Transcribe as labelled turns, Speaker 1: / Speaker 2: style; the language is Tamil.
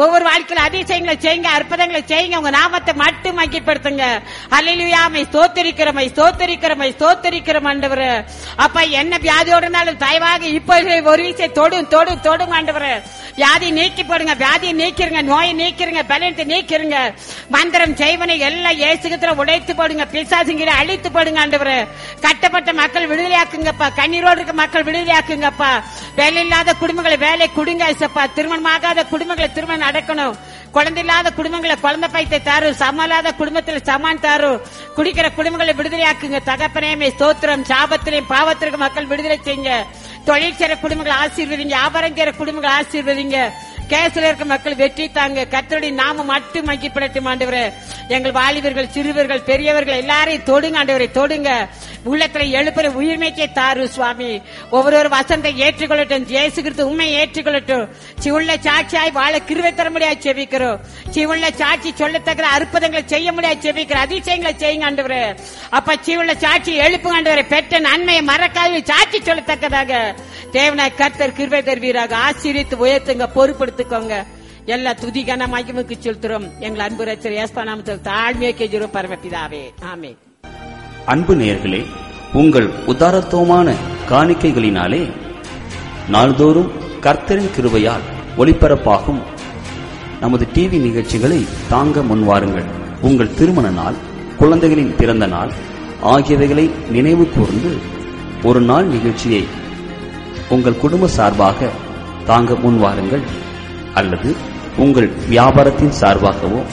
Speaker 1: ஒவ்வொரு வாழ்க்கையில அதிசயங்களை செய்யுங்க அற்புதங்களை செய்யுங்க உங்க நாமத்தை மட்டும் மகிப்படுத்துங்க அல்லையாமை ஸ்தோத்தரிக்கிறமை ஸ்தோத்தரிக்கிறமை ஸ்தோத்தரிக்கிறோம் ஆண்டவர் அப்பா என்ன வியாதியோட இருந்தாலும் தயவாக இப்போ ஒரு விஷயம் தொடும் தொடும் தொடும் ஆண்டவர் வியாதி நீக்கி போடுங்க வியாதியை நீக்கிருங்க நோயை நீக்கிருங்க பலனத்தை நீக்கிருங்க மந்திரம் செய்வனை எல்லாம் ஏசுகத்துல உடைத்து போடுங்க பிசாசுங்கிற அழித்து போடுங்க ஆண்டவர் கட்டப்பட்ட மக்கள் விடுதலையாக்குங்கப்பா கண்ணீரோடு இருக்க மக்கள் விடுதலையாக்குங்கப்பா வேலை இல்லாத குடும்பங்களை வேலை குடுங்க ஏசப்பா திருமணமாகாத குடும்பங்களை திருமணம் நடக்கணும் குழந்தை இல்லாத குடும்பங்களை குழந்தை பைத்தை தாரு சமலாத குடும்பத்தில் சமான் தாரு குடிக்கிற குடும்பங்களை விடுதலையாக்குங்க தகப்பனேமே ஸ்தோத்திரம் சாபத்திலையும் பாவத்திற்கு மக்கள் விடுதலை செய்யுங்க தொழில் செய்ற குடும்பங்களை ஆசீர்வதிங்க வியாபாரம் செய்ற குடும்பங்களை ஆசீர்வதிங்க கேஸ்ல இருக்க மக்கள் வெற்றி தாங்க கத்தருடைய நாம மட்டும் மகிப்படட்டும் ஆண்டவரே எங்கள் வாலிபர்கள் சிறுவர்கள் பெரியவர்கள் எல்லாரையும் தொடுங்க ஆண்டவரை தொடுங்க உள்ளத்துல எழுப்புற உயிர்மைக்கே தாரு சுவாமி ஒவ்வொரு வசந்தை ஏற்றுக்கொள்ளட்டும் இயேசு கிறிஸ்து உண்மை ஏற்றுக்கொள்ளட்டும் சிவுள்ள சாட்சியாய் வாழ கிருவை தர முடியாது செபிக்கிறோம் சிவுள்ள சாட்சி சொல்லத்தக்க அற்புதங்களை செய்ய முடியாது செபிக்கிறோம் அதிசயங்களை செய்யுங்க ஆண்டவரே அப்ப சிவுள்ள சாட்சி எழுப்புங்க ஆண்டவரை பெற்ற நன்மையை மறக்காது சாட்சி சொல்லத்தக்கதாக தேவனாய் கர்த்தர் கிருவை தருவீராக ஆசீர்வித்து உயர்த்துங்க பொறுப்படுத்திக்கோங்க எல்லா துதிகன மகிமுக்கு செலுத்துறோம் எங்கள் அன்பு ரச்சர் ஏஸ்பா நாமத்தில் தாழ்மையை கெஜிரும் பரமபிதாவே ஆமே
Speaker 2: அன்பு நேயர்களே உங்கள் உதாரத்துவமான காணிக்கைகளினாலே நாள்தோறும் கர்த்தரின் கிருபையால் ஒளிபரப்பாகும் நமது டிவி நிகழ்ச்சிகளை தாங்க முன்வாருங்கள் உங்கள் திருமண நாள் குழந்தைகளின் பிறந்த நாள் ஆகியவைகளை நினைவு கூர்ந்து ஒரு நாள் நிகழ்ச்சியை உங்கள் குடும்ப சார்பாக தாங்க முன்வாருங்கள் அல்லது உங்கள் வியாபாரத்தின் சார்பாகவோ